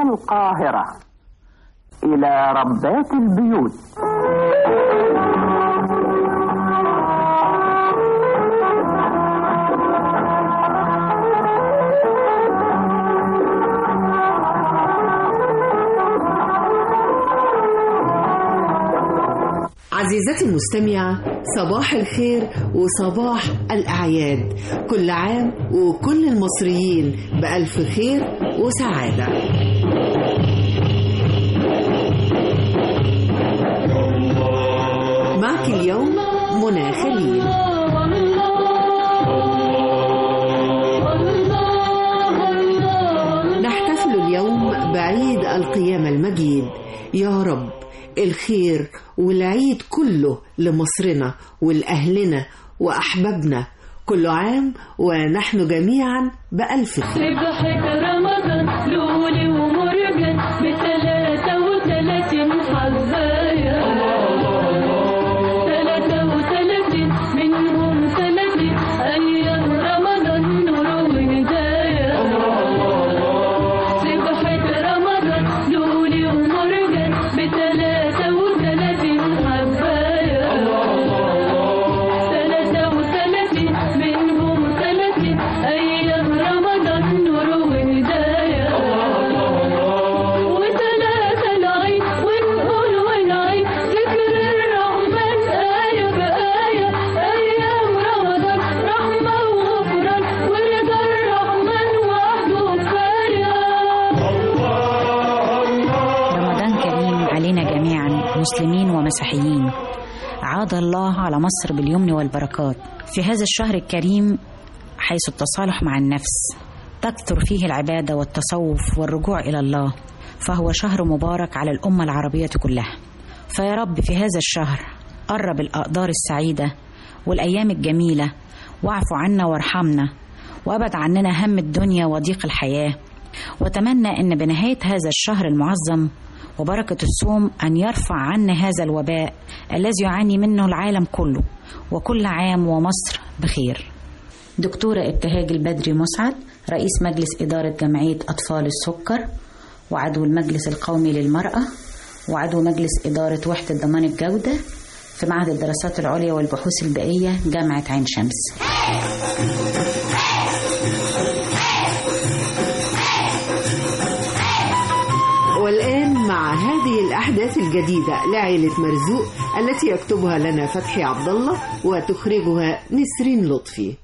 القاهرة إلى ربات البيوت عزيزتي المستمعة صباح الخير وصباح الأعياد كل عام وكل المصريين بألف خير وسعادة معك اليوم منى خليل نحتفل اليوم بعيد القيامة المجيد يا رب الخير والعيد كله لمصرنا ولأهلنا وأحبابنا كل عام ونحن جميعا بألف خير ربحت رمضان لولي ومرجان بثلاثة وثلاثين حباية ثلاثة وثلاثين منهم ثلاثين أيام رمضان نور وهداية ربحت رمضان لولي ومرجان بثلاثة وثلاثين حباية ثلاثة وثلاثين منهم ثلاثين أيام رمضان نور وهداية وثلاثة العيد ونقول ونعيد ذكر الرحمن آية بآية أيام رمضان رحمة وغفران ورضا الرحمن وحده كفاية رمضان كريم علينا جميعا مسلمين ومسيحيين عاد الله على مصر باليمن والبركات في هذا الشهر الكريم حيث التصالح مع النفس تكثر فيه العبادة والتصوف والرجوع إلى الله فهو شهر مبارك على الأمة العربية كلها فيا رب في هذا الشهر قرب الأقدار السعيدة والأيام الجميلة واعف عنا وارحمنا وأبعد عننا هم الدنيا وضيق الحياة وأتمنى أن بنهاية هذا الشهر المعظم وبركة الصوم أن يرفع عنا هذا الوباء الذي يعاني منه العالم كله وكل عام ومصر بخير دكتورة ابتهاج البدري مسعد رئيس مجلس إدارة جمعية أطفال السكر وعضو المجلس القومي للمرأة وعضو مجلس إدارة وحدة ضمان الجودة في معهد الدراسات العليا والبحوث البيئية جامعة عين شمس والآن مع هذه الأحداث الجديدة لعائلة مرزوق التي يكتبها لنا فتحي عبد الله وتخرجها نسرين لطفي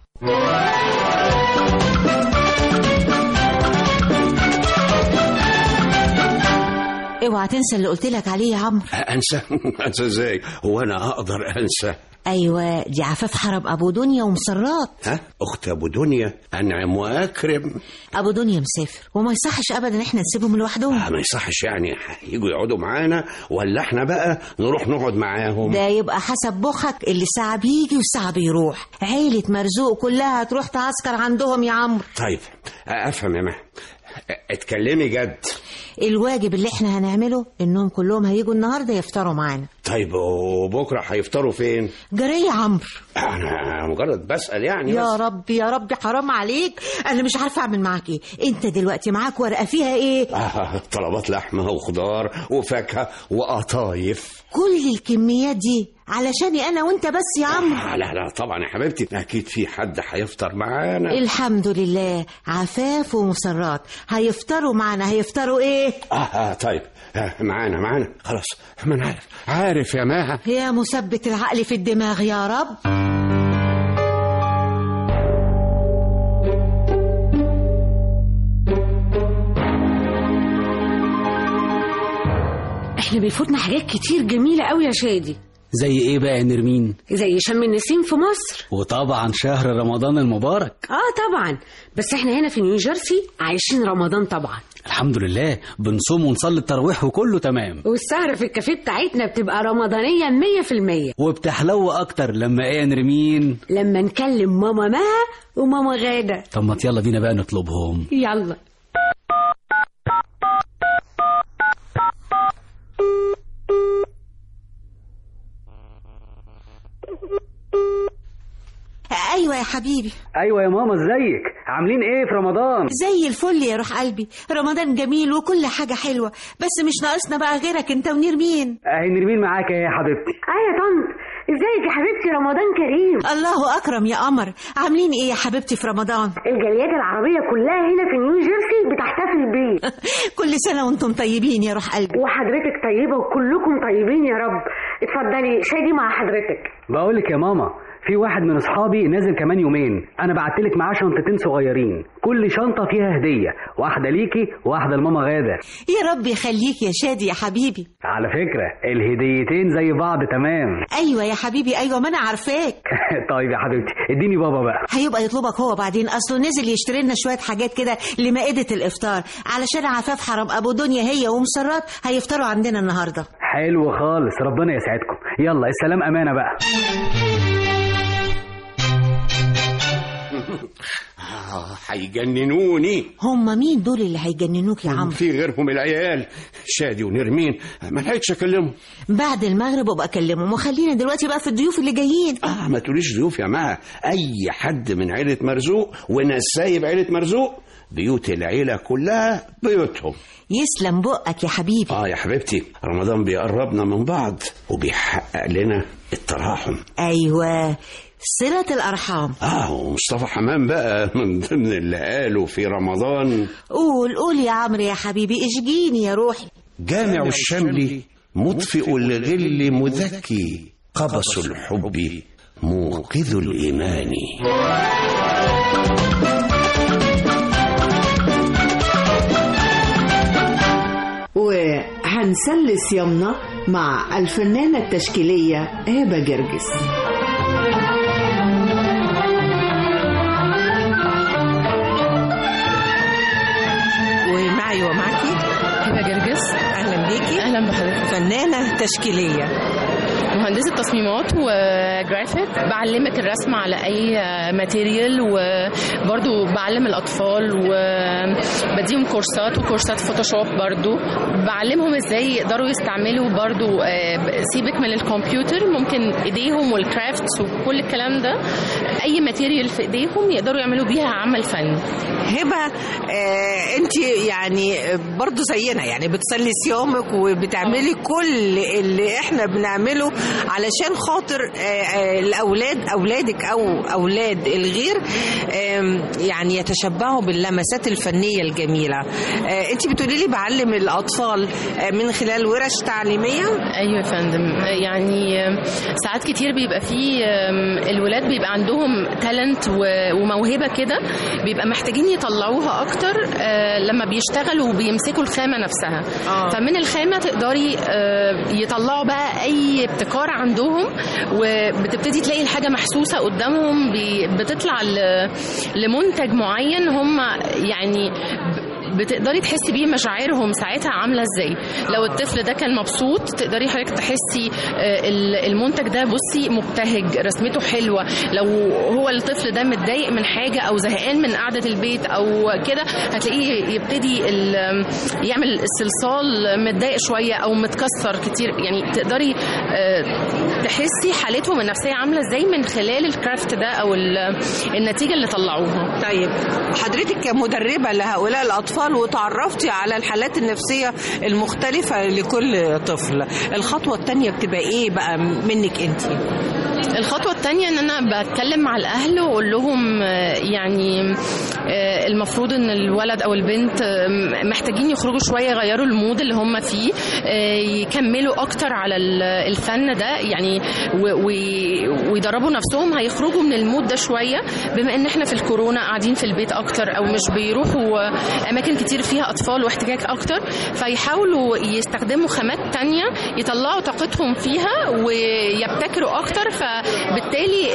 اوعى تنسى اللي قلت لك عليه يا عمرو انسى انسى ازاي هو انا اقدر انسى ايوه دي عفاف حرب ابو دنيا ومسرات ها اخت ابو دنيا انعم واكرم ابو دنيا مسافر وما يصحش ابدا احنا نسيبهم لوحدهم آه ما يصحش يعني يجوا يقعدوا معانا ولا احنا بقى نروح نقعد معاهم ده يبقى حسب مخك اللي ساعة بيجي وساعة بيروح عيلة مرزوق كلها هتروح تعسكر عندهم يا عمرو طيب افهم يا مها اتكلمي جد الواجب اللي احنا هنعمله انهم كلهم هيجوا النهارده يفطروا معانا طيب وبكره هيفطروا فين جري يا عمرو انا مجرد بسال يعني يا بس. رب يا رب حرام عليك انا مش عارفه اعمل معاك ايه انت دلوقتي معاك ورقه فيها ايه آه طلبات لحمه وخضار وفاكهه وقطايف كل الكميات دي علشاني انا وانت بس يا عمرو آه لا لا طبعا يا حبيبتي اكيد في حد هيفطر معانا الحمد لله عفاف ومسرات هيفطروا معانا هيفطروا ايه آه, اه طيب آه معانا معانا خلاص ما انا عارف عارف يا ماها يا مثبت العقل في الدماغ يا رب احنا بيفوتنا حاجات كتير جميلة قوي يا شادي زي ايه بقى يا نرمين زي شم النسيم في مصر وطبعا شهر رمضان المبارك اه طبعا بس احنا هنا في نيوجيرسي عايشين رمضان طبعا الحمد لله بنصوم ونصلي التراويح وكله تمام والسهرة في الكافيه بتاعتنا بتبقى رمضانية مية في المية وبتحلو اكتر لما ايه يا نرمين لما نكلم ماما مها وماما غادة طب ما يلا بينا بقى نطلبهم يلا ايوه يا حبيبي ايوه يا ماما ازيك عاملين ايه في رمضان زي الفل يا روح قلبي رمضان جميل وكل حاجة حلوة بس مش ناقصنا بقى غيرك انت ونرمين اهي نرمين معاك اهي يا حبيبتي اه يا طنط ازيك يا حبيبتي رمضان كريم الله أكرم يا قمر عاملين ايه يا حبيبتي في رمضان الجاليات العربية كلها هنا في نيو جيرسي بتحتفل بيه كل سنة وانتم طيبين يا روح قلبي وحضرتك طيبة وكلكم طيبين يا رب اتفضلي شاي دي مع حضرتك بقول لك يا ماما في واحد من اصحابي نازل كمان يومين انا بعتلك معاه شنطتين صغيرين كل شنطه فيها هديه واحده ليكي واحده لماما غاده يا رب يخليك يا شادي يا حبيبي على فكره الهديتين زي بعض تمام ايوه يا حبيبي ايوه ما انا عارفاك طيب يا حبيبتي اديني بابا بقى هيبقى يطلبك هو بعدين اصله نزل يشتري لنا شويه حاجات كده لمائده الافطار علشان عفاف حرام ابو دنيا هي ومسرات هيفطروا عندنا النهارده حلو خالص ربنا يسعدكم يلا السلام امانه بقى آه، هيجننوني هم مين دول اللي هيجننوك يا عمرو في غيرهم العيال شادي ونرمين ما لحقتش اكلمهم بعد المغرب ابقى اكلمهم وخلينا دلوقتي بقى في الضيوف اللي جايين اه ما تقوليش ضيوف يا مها اي حد من عيله مرزوق ونسايب عيله مرزوق بيوت العيله كلها بيوتهم يسلم بقك يا حبيبي اه يا حبيبتي رمضان بيقربنا من بعض وبيحقق لنا التراحم ايوه صلة الأرحام اه ومصطفى حمام بقى من ضمن اللي قالوا في رمضان قول قول يا عمرو يا حبيبي اشجيني يا روحي جامع الشمل مطفئ الغل مذكي قبس الحب موقظ الإيمان وهنسلي صيامنا مع الفنانة التشكيلية هبة جرجس ومعي ومعكي هبة جرجس اهلا بيكي اهلا بحضرتك فنانه تشكيليه مهندسة تصميمات وجرافيك بعلمك الرسم على أي ماتيريال وبرضو بعلم الأطفال وبديهم كورسات وكورسات فوتوشوب برضو بعلمهم إزاي يقدروا يستعملوا برضو آه، سيبك من الكمبيوتر ممكن إيديهم والكرافتس وكل الكلام ده أي ماتيريال في إيديهم يقدروا يعملوا بيها عمل فني هبه آه انت يعني برضو زينا يعني بتصلي صيامك وبتعملي كل اللي احنا بنعمله علشان خاطر آه آه الاولاد اولادك او اولاد الغير آم، يعني يتشبعوا باللمسات الفنيه الجميله آه انت بتقولي لي بعلم الاطفال آه من خلال ورش تعليميه ايوه يا فندم يعني ساعات كتير بيبقى فيه الولاد بيبقى عندهم تالنت وموهبه كده بيبقى محتاجين يطلعوها اكتر آه، لما بيشتغلوا وبيمسكوا الخامه نفسها آه. فمن الخامه تقدري آه، يطلعوا بقى اي ابتكار عندهم وبتبتدي تلاقي الحاجه محسوسه قدامهم بي- بتطلع ل- لمنتج معين هم يعني بتقدري تحسي بيه مشاعرهم ساعتها عامله ازاي لو الطفل ده كان مبسوط تقدري حضرتك تحسي آه، ال- المنتج ده بصي مبتهج رسمته حلوه لو هو الطفل ده متضايق من حاجه او زهقان من قعده البيت او كده هتلاقيه يبتدي ال- يعمل الصلصال متضايق شويه او متكسر كتير يعني تقدري آه، تحسي حالتهم النفسيه عامله ازاي من خلال الكرافت ده او ال- النتيجه اللي طلعوها طيب حضرتك كمدربة لهؤلاء الأطفال وتعرفتي على الحالات النفسية المختلفة لكل طفل الخطوة التانية بتبقى إيه بقى منك أنت الخطوة التانية ان انا بتكلم مع الاهل واقول لهم آه، يعني آه، المفروض ان الولد او البنت آه، محتاجين يخرجوا شوية يغيروا المود اللي هم فيه آه، يكملوا اكتر على ال- الفن ده يعني و- و- ويدربوا نفسهم هيخرجوا من المود ده شوية بما ان احنا في الكورونا قاعدين في البيت اكتر او مش بيروحوا آه، اماكن كتير فيها اطفال واحتكاك اكتر فيحاولوا يستخدموا خامات تانية يطلعوا طاقتهم فيها ويبتكروا اكتر فبالتالي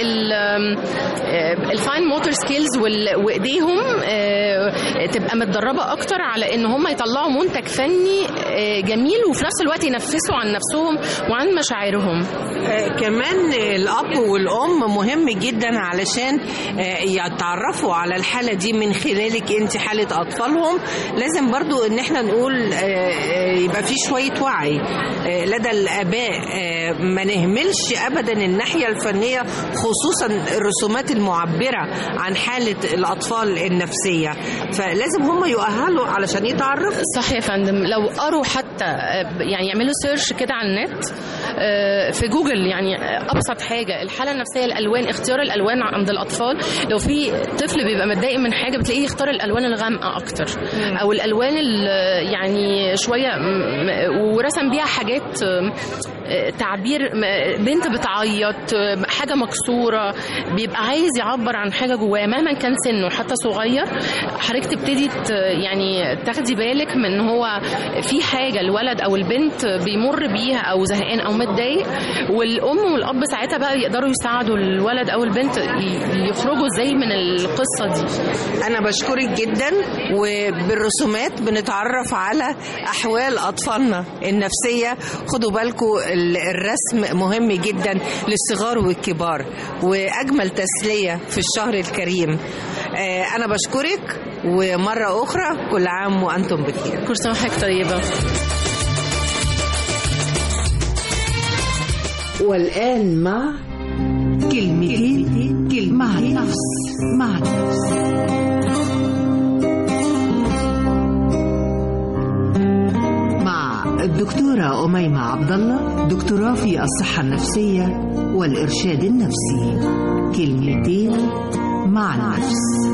الفاين موتور سكيلز وايديهم آه، تبقى متدربه اكتر على ان هم يطلعوا منتج فني آه، جميل وفي نفس الوقت ينفسوا عن نفسهم وعن مشاعرهم آه، كمان الأب والأم مهم جدا علشان آه، يتعرفوا على الحالة دي من خلالك أنت حالة أطفالهم لازم برضو إن احنا نقول آه، آه، يبقى في شوية وعي آه، لدى الآباء آه، ما نهملش أبدا الناحية الفنية خصوصا الرسومات المعبرة عن حالة الأطفال النفسية فلازم هم يؤهلوا علشان يتعرفوا صح يا فندم لو قروا حتى آه، يعني يعملوا سيرش كده على النت آه، في جوجل يعني آه، ابسط حاجه الحاله النفسيه الالوان اختيار الالوان عند الاطفال لو في طفل بيبقى متضايق من حاجه بتلاقيه يختار الالوان الغامقه اكتر او الالوان ال- يعني شويه م- م- ورسم بيها حاجات آم، آه، تعبير م- بنت بتعيط آه، حاجه مكسوره بيبقى عايز يعبر عن حاجه جواه مهما كان سنه حتى صغير حضرتك تبتدي ت- يعني تاخدي بالك من ان هو في حاجه الولد او البنت بيمر بيها او زهقان او متضايق والام والاب ساعتها بقى يقدروا يساعدوا الولد او البنت ي- يخرجوا ازاي من القصه دي أنا بشكرك جدا وبالرسومات بنتعرف على أحوال أطفالنا النفسية خدوا بالكم ال- الرسم مهم جدا للصغار والكبار وأجمل تسلية في الشهر الكريم آه، أنا بشكرك ومرة أخرى كل عام وأنتم بخير كل سنه وحضرتك طيبه والآن مع كلمتين كلمة مع النفس مع النفس مع الدكتورة أميمة عبد الله دكتوراه في الصحة النفسية والإرشاد النفسي كلمتين مع النفس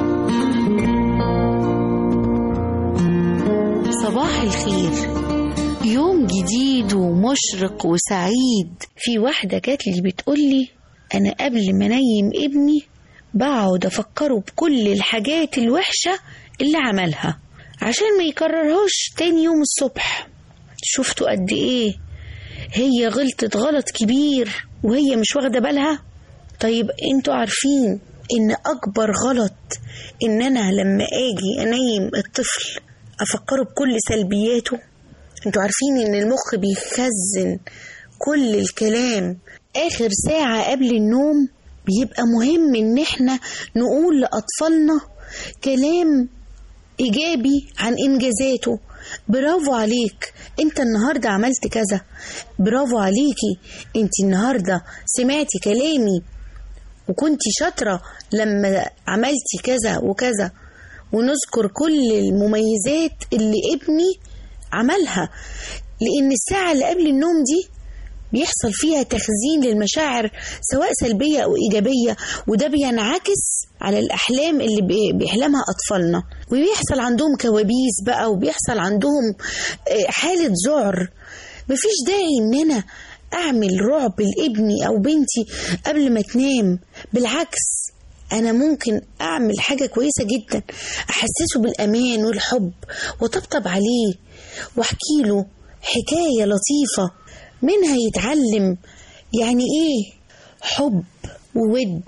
صباح الخير يوم جديد ومشرق وسعيد في واحدة جات لي بتقولي أنا قبل ما أنيم ابني بقعد أفكره بكل الحاجات الوحشة اللي عملها عشان ما يكررهاش تاني يوم الصبح شفتوا قد إيه هي غلطت غلط كبير وهي مش واخدة بالها طيب انتوا عارفين ان اكبر غلط ان انا لما اجي انيم الطفل افكره بكل سلبياته انتوا عارفين ان المخ بيخزن كل الكلام اخر ساعة قبل النوم بيبقى مهم ان احنا نقول لاطفالنا كلام ايجابي عن انجازاته برافو عليك انت النهارده عملت كذا برافو عليكي انت النهارده سمعتي كلامي وكنتي شاطره لما عملتي كذا وكذا ونذكر كل المميزات اللي ابني عملها لان الساعه اللي قبل النوم دي بيحصل فيها تخزين للمشاعر سواء سلبية أو إيجابية وده بينعكس على الأحلام اللي بي- بيحلمها أطفالنا وبيحصل عندهم كوابيس بقى وبيحصل عندهم آه، حالة ذعر مفيش داعي إن أنا أعمل رعب لابني أو بنتي قبل ما تنام بالعكس أنا ممكن أعمل حاجة كويسة جدا أحسسه بالأمان والحب وطبطب عليه وأحكي له حكاية لطيفة منها يتعلم يعني إيه حب وود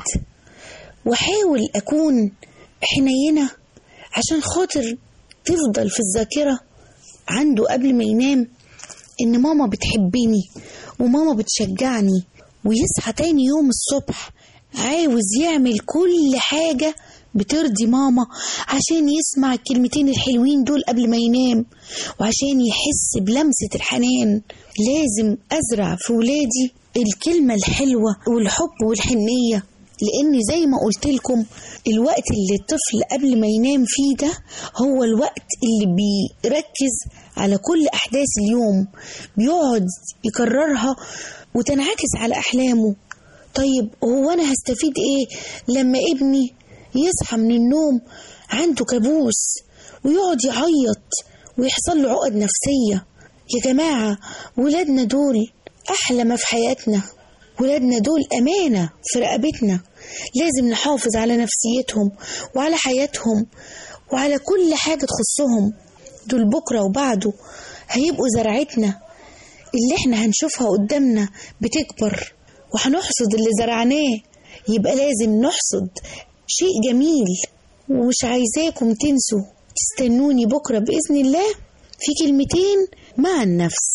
وحاول أكون حنينة عشان خاطر تفضل في الذاكرة عنده قبل ما ينام إن ماما بتحبني وماما بتشجعني ويصحى تاني يوم الصبح عاوز يعمل كل حاجة بترضي ماما عشان يسمع الكلمتين الحلوين دول قبل ما ينام وعشان يحس بلمسة الحنان لازم أزرع في ولادي الكلمة الحلوة والحب والحنية لأن زي ما قلت لكم الوقت اللي الطفل قبل ما ينام فيه ده هو الوقت اللي بيركز على كل أحداث اليوم بيقعد يكررها وتنعكس على أحلامه طيب هو أنا هستفيد إيه لما ابني يصحى من النوم عنده كابوس ويقعد يعيط ويحصل له عقد نفسية يا جماعة ولادنا دول أحلى ما في حياتنا ولادنا دول أمانة في رقبتنا لازم نحافظ على نفسيتهم وعلى حياتهم وعلى كل حاجة تخصهم دول بكرة وبعده هيبقوا زرعتنا اللي احنا هنشوفها قدامنا بتكبر وهنحصد اللي زرعناه يبقى لازم نحصد شيء جميل ومش عايزاكم تنسوا تستنوني بكرة بإذن الله في كلمتين مع النفس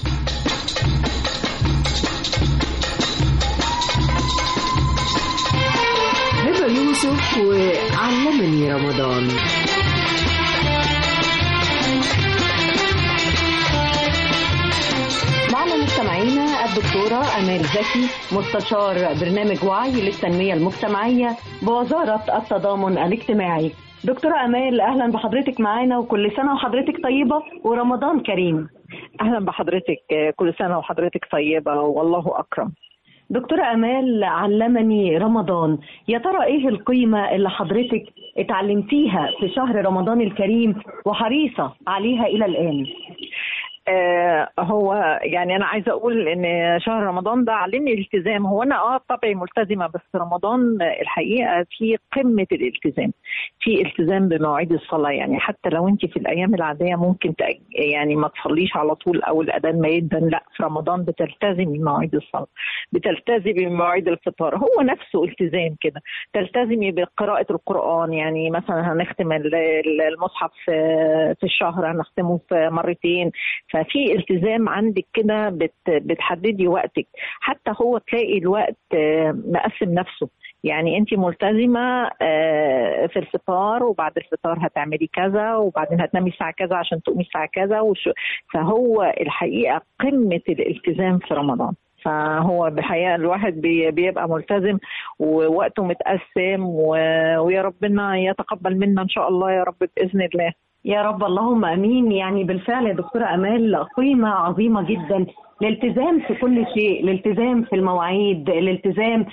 هبة يوسف وعلمني رمضان معنا مستمعينا الدكتورة أمال زكي مستشار برنامج وعي للتنمية المجتمعية بوزارة التضامن الاجتماعي دكتورة أمال أهلا بحضرتك معانا وكل سنة وحضرتك طيبة ورمضان كريم اهلا بحضرتك كل سنه وحضرتك طيبه والله اكرم دكتورة أمال علمني رمضان يا ترى إيه القيمة اللي حضرتك اتعلمتيها في شهر رمضان الكريم وحريصة عليها إلى الآن آه هو يعني انا عايزه اقول ان شهر رمضان ده علمني الالتزام هو انا اه طبعي ملتزمه بس رمضان الحقيقه في قمه الالتزام في التزام بمواعيد الصلاه يعني حتى لو انت في الايام العاديه ممكن تأج... يعني ما تصليش على طول او الاذان ما يدن لا في رمضان بتلتزمي بمواعيد الصلاه بتلتزمي بمواعيد الفطار هو نفسه التزام كده تلتزمي بقراءه القران يعني مثلا هنختم المصحف في الشهر هنختمه في مرتين ففي التزام عندك كده بت بتحددي وقتك حتى هو تلاقي الوقت مقسم نفسه يعني انت ملتزمه في الفطار وبعد الفطار هتعملي كذا وبعدين هتنامي الساعه كذا عشان تقومي الساعه كذا وش... فهو الحقيقه قمه الالتزام في رمضان فهو بحقيقة الواحد بي بيبقى ملتزم ووقته متقسم و... ويا ربنا يتقبل منا إن شاء الله يا رب بإذن الله يا رب اللهم امين يعني بالفعل يا دكتوره امال قيمه عظيمه جدا الالتزام في كل شيء الالتزام في المواعيد الالتزام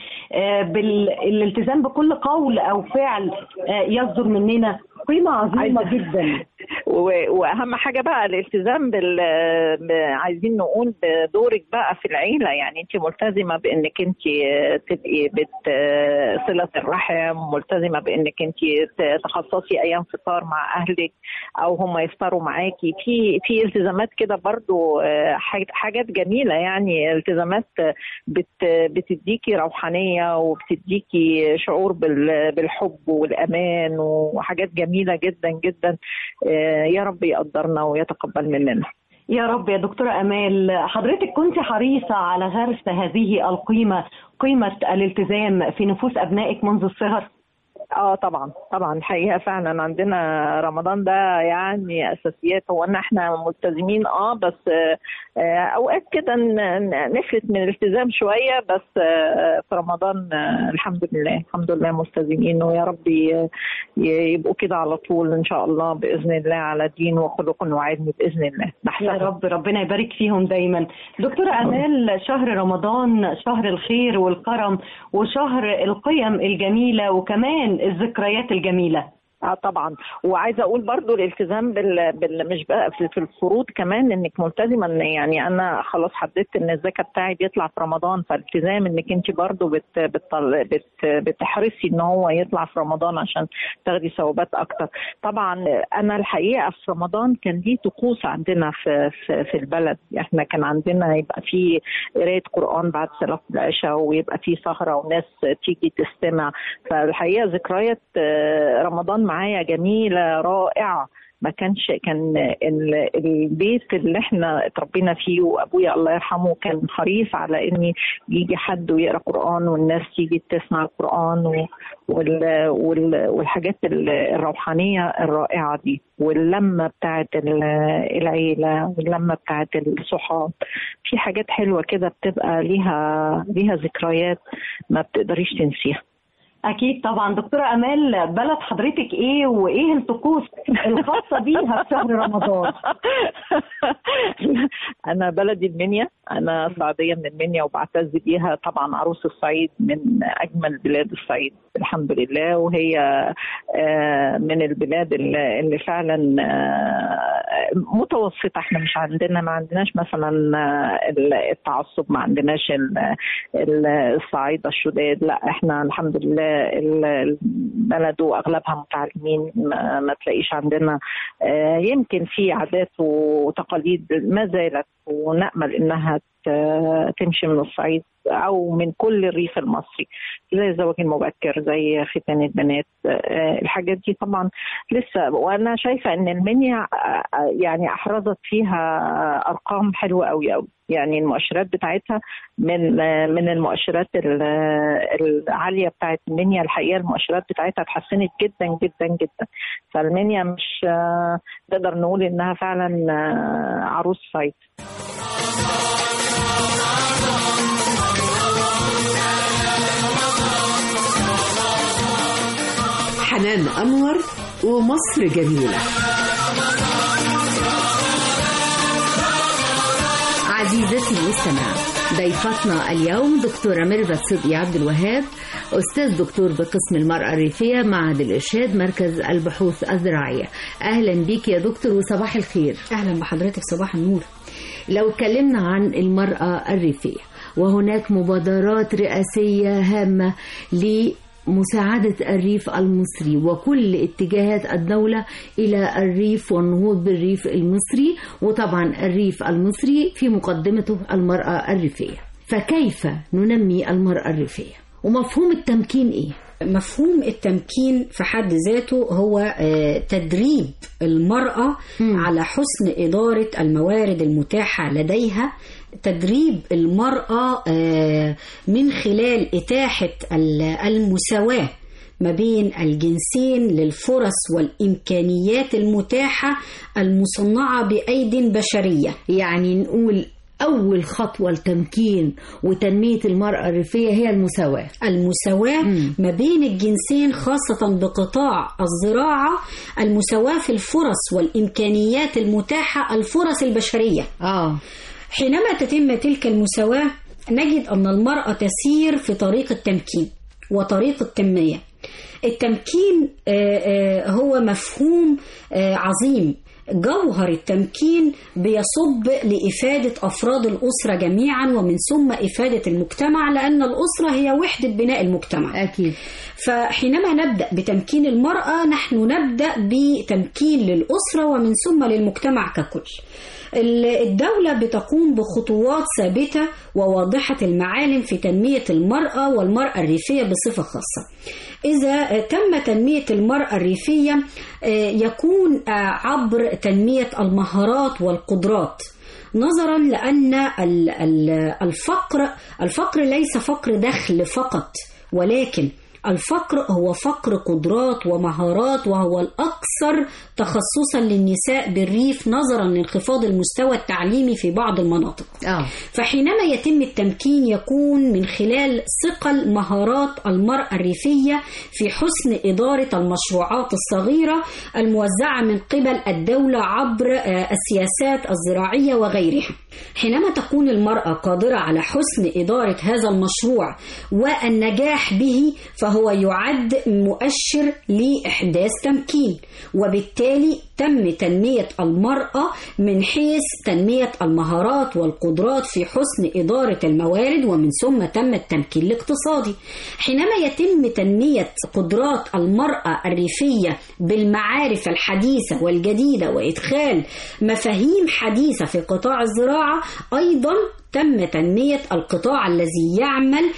بالالتزام بكل قول او فعل يصدر مننا قيمه عظيمه جدا واهم حاجه بقى الالتزام بال عايزين نقول بدورك بقى في العيله يعني انت ملتزمه بانك انت تبقي بت صله الرحم ملتزمه بانك انت تخصصي ايام فطار مع اهلك او هم يفطروا معاكي في في التزامات كده برضو حاجات جميله يعني التزامات بت بتديكي روحانيه وبتديكي شعور بالحب والامان وحاجات جميله جدا جدا يا رب يقدرنا ويتقبل مننا يا رب يا دكتورة أمال حضرتك كنت حريصة على غرس هذه القيمة قيمة الالتزام في نفوس أبنائك منذ الصغر اه طبعا طبعا الحقيقه فعلا عندنا رمضان ده يعني اساسيات هو ان احنا ملتزمين اه بس آه اوقات كده نفلت من الالتزام شويه بس آه في رمضان آه الحمد لله الحمد لله ملتزمين ويا رب يبقوا كده على طول ان شاء الله باذن الله على دين وخلق وعلم باذن الله يا رب ربنا يبارك فيهم دايما دكتوره امال شهر رمضان شهر الخير والكرم وشهر القيم الجميله وكمان الذكريات الجميله اه طبعا وعايزه اقول برضو الالتزام بال... بال... مش بقى في, في الفروض كمان انك ملتزمه ان يعني انا خلاص حددت ان الزكاه بتاعي بيطلع في رمضان فالتزام انك انت برضو بت... بت... بت... بتحرصي ان هو يطلع في رمضان عشان تاخدي ثوابات اكتر طبعا انا الحقيقه في رمضان كان ليه طقوس عندنا في في, في البلد احنا كان عندنا يبقى في قرايه قران بعد صلاه العشاء ويبقى في سهره وناس تيجي تستمع فالحقيقه ذكريات رمضان معايا جميله رائعه ما كانش كان البيت اللي احنا اتربينا فيه وابويا الله يرحمه كان حريص على ان يجي حد ويقرا قران والناس تيجي تسمع القران والحاجات الروحانيه الرائعه دي واللمه بتاعت العيله واللمه بتاعت الصحاب في حاجات حلوه كده بتبقى ليها ليها ذكريات ما بتقدريش تنسيها اكيد طبعا دكتوره امال بلد حضرتك ايه وايه الطقوس الخاصه بيها في شهر رمضان انا بلدي المنيا انا صعيديه من المنيا وبعتز بيها طبعا عروس الصعيد من اجمل بلاد الصعيد الحمد لله وهي من البلاد اللي فعلا متوسطه احنا مش عندنا ما عندناش مثلا التعصب ما عندناش الصعايده الشداد لا احنا الحمد لله البلد واغلبها متعلمين ما, ما تلاقيش عندنا يمكن في عادات وتقاليد ما زالت ونامل انها تمشي من الصعيد او من كل الريف المصري زي الزواج المبكر زي ختان البنات الحاجات دي طبعا لسه وانا شايفه ان المنيا يعني احرزت فيها ارقام حلوه قوي قوي يعني المؤشرات بتاعتها من من المؤشرات العاليه بتاعت المنيا الحقيقه المؤشرات بتاعتها اتحسنت جدا جدا جدا فالمنيا مش نقدر نقول انها فعلا عروس صيد حنان أنور ومصر جميلة عزيزتي المستمعة ضيفتنا اليوم دكتورة ميرفت صدقي عبد الوهاب أستاذ دكتور بقسم المرأة الريفية معهد الإرشاد مركز البحوث الزراعية أهلا بيك يا دكتور وصباح الخير أهلا بحضرتك صباح النور لو اتكلمنا عن المرأة الريفية وهناك مبادرات رئاسية هامة لمساعدة الريف المصري وكل اتجاهات الدولة إلى الريف والنهوض بالريف المصري وطبعا الريف المصري في مقدمته المرأة الريفية فكيف ننمي المرأة الريفية ومفهوم التمكين إيه؟ مفهوم التمكين في حد ذاته هو آه، تدريب المرأة على حسن إدارة الموارد المتاحة لديها تدريب المرأة آه، من خلال إتاحة ال- المساواة ما بين الجنسين للفرص والإمكانيات المتاحة المصنعة بأيد بشرية يعني نقول أول خطوة لتمكين وتنمية المرأة الريفية هي المساواة المساواة ما بين الجنسين خاصة بقطاع الزراعة المساواة في الفرص والإمكانيات المتاحة الفرص البشرية آه. حينما تتم تلك المساواة نجد أن المرأة تسير في طريق التمكين وطريق التنمية التمكين آه، آه، هو مفهوم آه، عظيم جوهر التمكين بيصب لإفادة أفراد الأسرة جميعا ومن ثم إفادة المجتمع لأن الأسرة هي وحدة بناء المجتمع أكيد فحينما نبدأ بتمكين المرأة نحن نبدأ بتمكين للأسرة ومن ثم للمجتمع ككل ال- الدولة بتقوم بخطوات ثابتة وواضحة المعالم في تنمية المرأة والمرأة الريفية بصفة خاصة إذا تم تنمية المرأة الريفية آه، يكون آه، عبر تنمية المهارات والقدرات نظرا لأن ال- ال- الفقر الفقر ليس فقر دخل فقط ولكن الفقر هو فقر قدرات ومهارات وهو الأكثر تخصصا للنساء بالريف نظرا لانخفاض المستوى التعليمي في بعض المناطق آه. فحينما يتم التمكين يكون من خلال ثقل مهارات المرأة الريفية في حسن إدارة المشروعات الصغيرة الموزعة من قبل الدولة عبر آه، السياسات الزراعية وغيرها حينما تكون المرأة قادرة على حسن إدارة هذا المشروع والنجاح به فهو يعد مؤشر لإحداث تمكين وبالتالي تم تنمية المرأة من حيث تنمية المهارات والقدرات في حسن إدارة الموارد ومن ثم تم التمكين الاقتصادي حينما يتم تنمية قدرات المرأة الريفية بالمعارف الحديثة والجديدة وإدخال مفاهيم حديثة في قطاع الزراعة أيضا تم تنمية القطاع الذي يعمل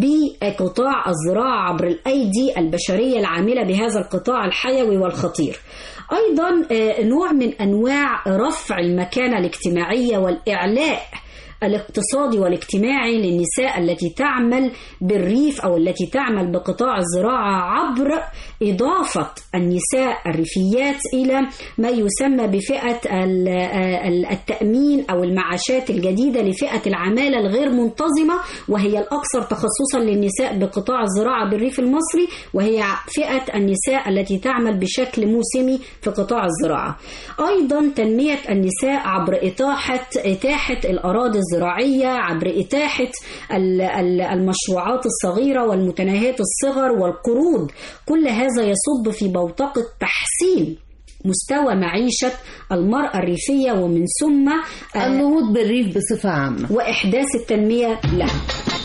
بقطاع الزراعة عبر الأيدي البشرية العاملة بهذا القطاع الحيوي والخطير أيضا آه، نوع من أنواع رفع المكانة الاجتماعية والإعلاء الاقتصادي والاجتماعي للنساء التي تعمل بالريف او التي تعمل بقطاع الزراعه عبر اضافه النساء الريفيات الى ما يسمى بفئه ال- ال- التامين او المعاشات الجديده لفئه العماله الغير منتظمه وهي الاكثر تخصصا للنساء بقطاع الزراعه بالريف المصري وهي فئه النساء التي تعمل بشكل موسمي في قطاع الزراعه. ايضا تنميه النساء عبر اتاحه اتاحه الاراضي الزراعيه عبر اتاحه ال- ال- المشروعات الصغيره والمتناهيه الصغر والقروض كل هذا يصب في بوتقه تحسين مستوى معيشة المرأة الريفية ومن ثم النهوض بالريف بصفة عامة وإحداث التنمية لها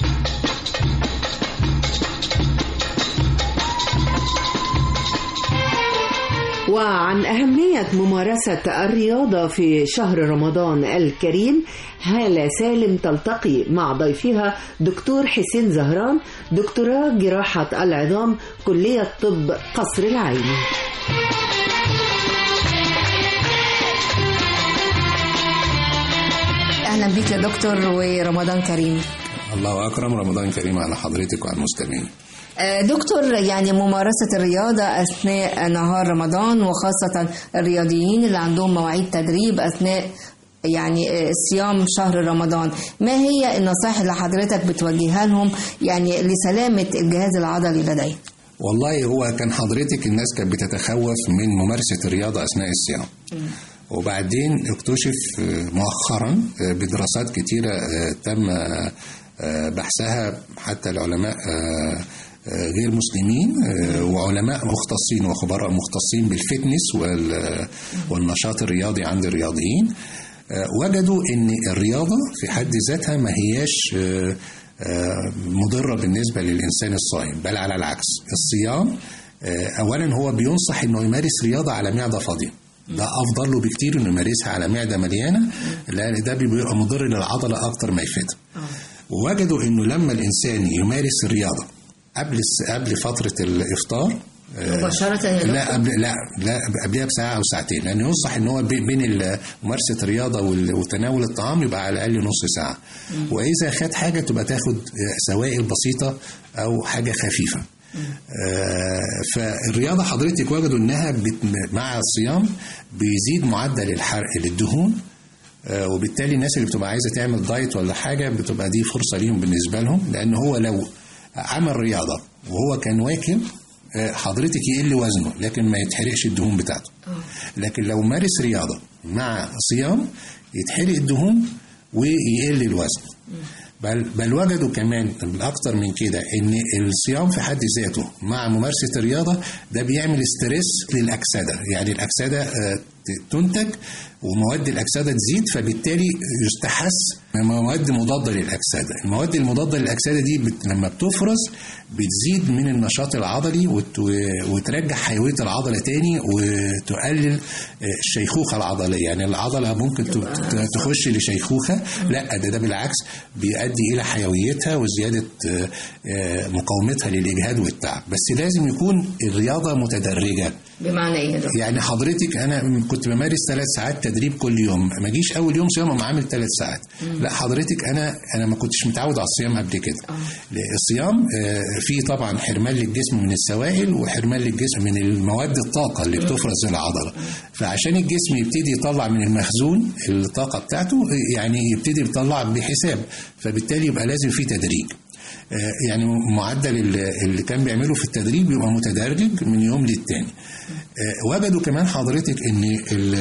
وعن أهمية ممارسة الرياضة في شهر رمضان الكريم هالة سالم تلتقي مع ضيفها دكتور حسين زهران دكتوراه جراحة العظام كلية طب قصر العيني اهلا بيك يا دكتور ورمضان كريم الله أكرم رمضان كريم على حضرتك وعلى المستمعين آه، دكتور يعني ممارسة الرياضة أثناء نهار رمضان وخاصة الرياضيين اللي عندهم مواعيد تدريب أثناء يعني آه، صيام شهر رمضان ما هي النصائح اللي حضرتك بتوجهها لهم يعني لسلامة الجهاز العضلي لديهم والله هو كان حضرتك الناس كانت بتتخوف من ممارسة الرياضة أثناء الصيام وبعدين اكتشف آه، مؤخرا آه، بدراسات كتيرة آه، تم آه، بحثها حتى العلماء آه، آه، غير مسلمين آه، وعلماء مختصين وخبراء مختصين بالفتنس وال- والنشاط الرياضي عند الرياضيين آه، وجدوا ان الرياضة في حد ذاتها ما هياش آه، آه، مضرة بالنسبة للإنسان الصائم بل على العكس الصيام آه، أولا هو بينصح أنه يمارس رياضة على معدة فاضية ده أفضل له بكتير أنه يمارسها على معدة مليانة لأن ده بيبقى مضر للعضلة أكتر ما يفيدها ووجدوا أنه لما الإنسان يمارس الرياضة قبل الس- قبل فترة الإفطار آه، مباشرة يا دكتور؟ لا قبل لا لا قبلها بساعة أو ساعتين لأن ينصح إن هو بي- بين ال- ممارسة الرياضة وال- وتناول الطعام يبقى على الأقل نص ساعة وإذا خد حاجة تبقى تاخد آه، سوائل بسيطة أو حاجة خفيفة آه، فالرياضة حضرتك وجدوا إنها بت- مع الصيام بيزيد معدل الحرق للدهون آه، وبالتالي الناس اللي بتبقى عايزة تعمل دايت ولا حاجة بتبقى دي فرصة ليهم بالنسبة لهم لأن هو لو عمل رياضة وهو كان واكل آه، حضرتك يقل وزنه لكن ما يتحرقش الدهون بتاعته لكن لو مارس رياضة مع صيام يتحرق الدهون ويقل الوزن بل بل وجدوا كمان الاكتر من كده ان الصيام في حد ذاته مع ممارسه الرياضه ده بيعمل ستريس للاكسده يعني الاكسده آه، ت- تنتج ومواد الاكسده تزيد فبالتالي يستحس مواد مضاده للاكسده المواد المضاده للاكسده دي بت... لما بتفرز بتزيد من النشاط العضلي وت... وترجع حيويه العضله تاني وتقلل آه، الشيخوخه العضليه يعني العضله ممكن ت... ت- تخش لشيخوخه لا ده ده بالعكس بيؤدي الى حيويتها وزياده آه، آه، مقاومتها للاجهاد والتعب بس لازم يكون الرياضه متدرجه بمعنى ايه يا دكتور؟ يعني حضرتك انا كنت بمارس ثلاث ساعات تدريب كل يوم ما اجيش اول يوم صيام أقوم عامل ثلاث ساعات لا حضرتك انا انا ما كنتش متعود على الصيام قبل كده لا، الصيام آه، فيه طبعا حرمان للجسم من السوائل وحرمان للجسم من المواد الطاقه اللي بتفرز للعضله فعشان الجسم يبتدي يطلع من المخزون الطاقه بتاعته آه، يعني يبتدي يطلع بحساب فبالتالي يبقى لازم في تدريج آه، يعني معدل اللي اللي كان بيعمله في التدريب بيبقى متدرج من يوم للتاني آه، وجدوا كمان حضرتك ان ال-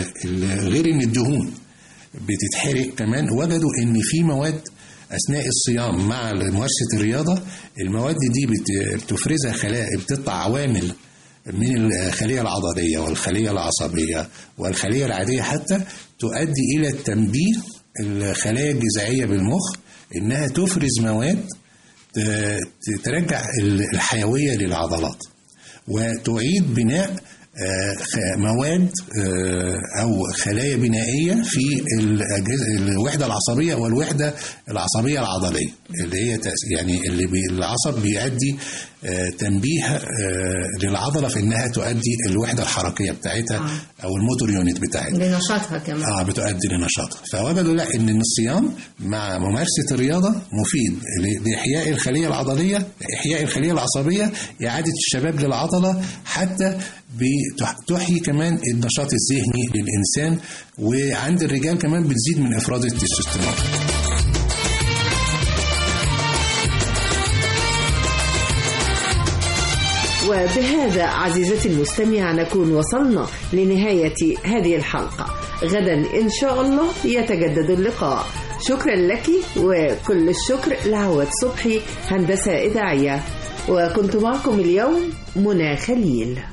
ال- غير ان الدهون بتتحرق كمان وجدوا ان في مواد اثناء الصيام مع ممارسه الرياضه المواد دي بت- بتفرزها خلايا بتطلع عوامل من الخليه العضليه والخليه العصبيه والخليه العاديه حتى تؤدي الى تنبيه الخلايا الجذعيه بالمخ انها تفرز مواد ت- ت- ترجع ال- الحيويه للعضلات وتعيد بناء آه، خ- مواد آه، او خلايا بنائيه في الأجهزة- الوحده العصبيه والوحده العصبيه العضليه اللي هي تأس- يعني اللي بي- العصب بيؤدي آه، تنبيه آه، للعضله في انها تؤدي الوحده الحركيه بتاعتها او الموتور يونت بتاعتها لنشاطها كمان اه بتؤدي لنشاطها فوجدوا لا ان الصيام مع ممارسه الرياضه مفيد ل- لاحياء الخليه العضليه احياء الخليه العصبيه اعاده الشباب للعضله حتى بتحيي كمان النشاط الذهني للانسان وعند الرجال كمان بتزيد من افراز التستوستيرون وبهذا عزيزتي المستمعة نكون وصلنا لنهاية هذه الحلقة غدا إن شاء الله يتجدد اللقاء شكرا لك وكل الشكر لعواد صبحي هندسة إذاعية وكنت معكم اليوم منى خليل